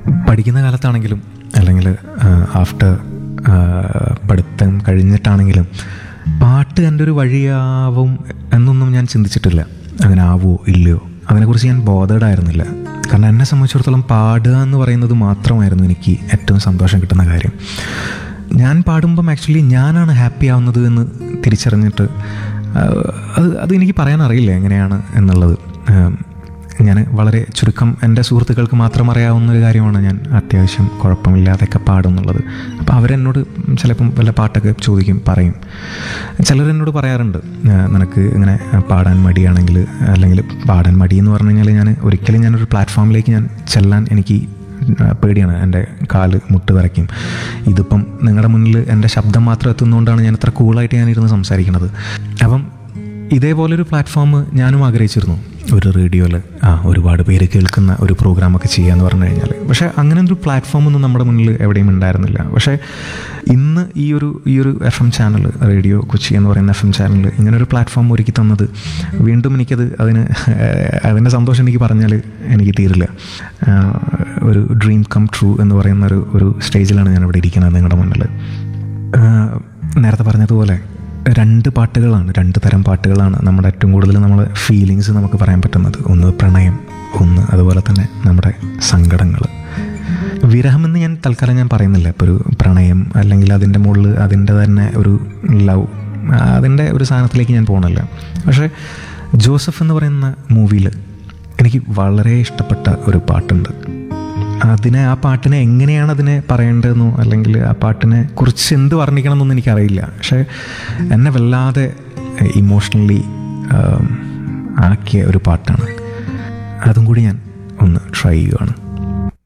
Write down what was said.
പഠിക്കുന്ന കാലത്താണെങ്കിലും അല്ലെങ്കിൽ ആഫ്റ്റർ പഠിത്തം കഴിഞ്ഞിട്ടാണെങ്കിലും പാട്ട് എൻ്റെ ഒരു വഴിയാവും എന്നൊന്നും ഞാൻ ചിന്തിച്ചിട്ടില്ല അങ്ങനെ ആവുമോ ഇല്ലയോ അതിനെക്കുറിച്ച് ഞാൻ ബോധേഡ് ആയിരുന്നില്ല കാരണം എന്നെ സംബന്ധിച്ചിടത്തോളം പാടുക എന്ന് പറയുന്നത് മാത്രമായിരുന്നു എനിക്ക് ഏറ്റവും സന്തോഷം കിട്ടുന്ന കാര്യം ഞാൻ പാടുമ്പം ആക്ച്വലി ഞാനാണ് ഹാപ്പി ആവുന്നത് എന്ന് തിരിച്ചറിഞ്ഞിട്ട് ആ, അത് അത് എനിക്ക് പറയാൻ അറിയില്ല എങ്ങനെയാണ് എന്നുള്ളത് ഞാൻ വളരെ ചുരുക്കം എൻ്റെ സുഹൃത്തുക്കൾക്ക് മാത്രം അറിയാവുന്ന ഒരു കാര്യമാണ് ഞാൻ അത്യാവശ്യം കുഴപ്പമില്ലാതെയൊക്കെ പാടുന്നുള്ളത് അപ്പോൾ അവരെന്നോട് ചിലപ്പം വല്ല പാട്ടൊക്കെ ചോദിക്കും പറയും ചിലരെന്നോട് പറയാറുണ്ട് ആ, നിനക്ക് ഇങ്ങനെ പാടാൻ മടിയാണെങ്കിൽ അല്ലെങ്കിൽ പാടാൻ മടി എന്ന് പറഞ്ഞു കഴിഞ്ഞാൽ ഞാൻ ഒരിക്കലും ഞാനൊരു പ്ലാറ്റ്ഫോമിലേക്ക് ഞാൻ ചെല്ലാൻ എനിക്ക് ആ, പേടിയാണ് എൻ്റെ കാല് മുട്ട് വരയ്ക്കും ഇതിപ്പം നിങ്ങളുടെ മുന്നിൽ എൻ്റെ ശബ്ദം മാത്രം എത്തുന്നതുകൊണ്ടാണ് ഞാൻ ഇത്ര കൂളായിട്ട് ഞാൻ ഇരുന്ന് സംസാരിക്കുന്നത് അപ്പം ഇതേപോലൊരു പ്ലാറ്റ്ഫോം ഞാനും ആഗ്രഹിച്ചിരുന്നു ഒരു റേഡിയോയിൽ ആ ഒരുപാട് പേര് കേൾക്കുന്ന ഒരു പ്രോഗ്രാമൊക്കെ ചെയ്യാന്ന് പറഞ്ഞു കഴിഞ്ഞാൽ പക്ഷേ അങ്ങനെ ഒരു പ്ലാറ്റ്ഫോം ഒന്നും നമ്മുടെ മുന്നിൽ എവിടെയും ഉണ്ടായിരുന്നില്ല പക്ഷേ ഇന്ന് ഈ ഒരു ഈ ഒരു F M channel radio Kochi എന്ന് പറയുന്ന എഫ് എം ചാനൽ ഇങ്ങനെ ഒരു പ്ലാറ്റ്ഫോം ഒരുക്കി തന്നത് വീണ്ടും എനിക്കത് അതിന് അതിൻ്റെ സന്തോഷം എനിക്ക് പറഞ്ഞാൽ എനിക്ക് തീരില്ല ആ, ഒരു ഡ്രീം കം ട്രൂ എന്ന് പറയുന്ന ഒരു ഒരു സ്റ്റേജിലാണ് ഞാൻ ഇവിടെ ഇരിക്കുന്നത് നിങ്ങളുടെ മുന്നിൽ ആ, നേരത്തെ പറഞ്ഞതുപോലെ രണ്ട് പാട്ടുകളാണ് രണ്ട് തരം പാട്ടുകളാണ് നമ്മുടെ ഏറ്റവും കൂടുതൽ നമ്മുടെ ഫീലിങ്സ് നമുക്ക് പറയാൻ പറ്റുന്നത് ഒന്ന് പ്രണയം ഒന്ന് അതുപോലെ തന്നെ നമ്മുടെ സങ്കടങ്ങൾ വിരഹമെന്ന് ഞാൻ തൽക്കാലം ഞാൻ പറയുന്നില്ല ഇപ്പോൾ ഒരു പ്രണയം അല്ലെങ്കിൽ അതിൻ്റെ മുകളിൽ അതിൻ്റെ തന്നെ ഒരു ലവ് അതിൻ്റെ ഒരു സാധനത്തിലേക്ക് ഞാൻ പോകണല്ല പക്ഷേ ജോസഫ് എന്ന് പറയുന്ന മൂവിയിൽ എനിക്ക് വളരെ ഇഷ്ടപ്പെട്ട ഒരു പാട്ടുണ്ട് അതിനെ ആ പാട്ടിനെ എങ്ങനെയാണ് അതിനെ പറയേണ്ടതെന്നോ അല്ലെങ്കിൽ ആ പാട്ടിനെ കുറിച്ച് എന്ത് വർണ്ണിക്കണം എന്നൊന്നും എനിക്കറിയില്ല പക്ഷേ എന്നെ വല്ലാതെ ഇമോഷണലി ആക്കിയ ഒരു പാട്ടാണ് അതും കൂടി ഞാൻ ഒന്ന് ട്രൈ ചെയ്യുവാണ്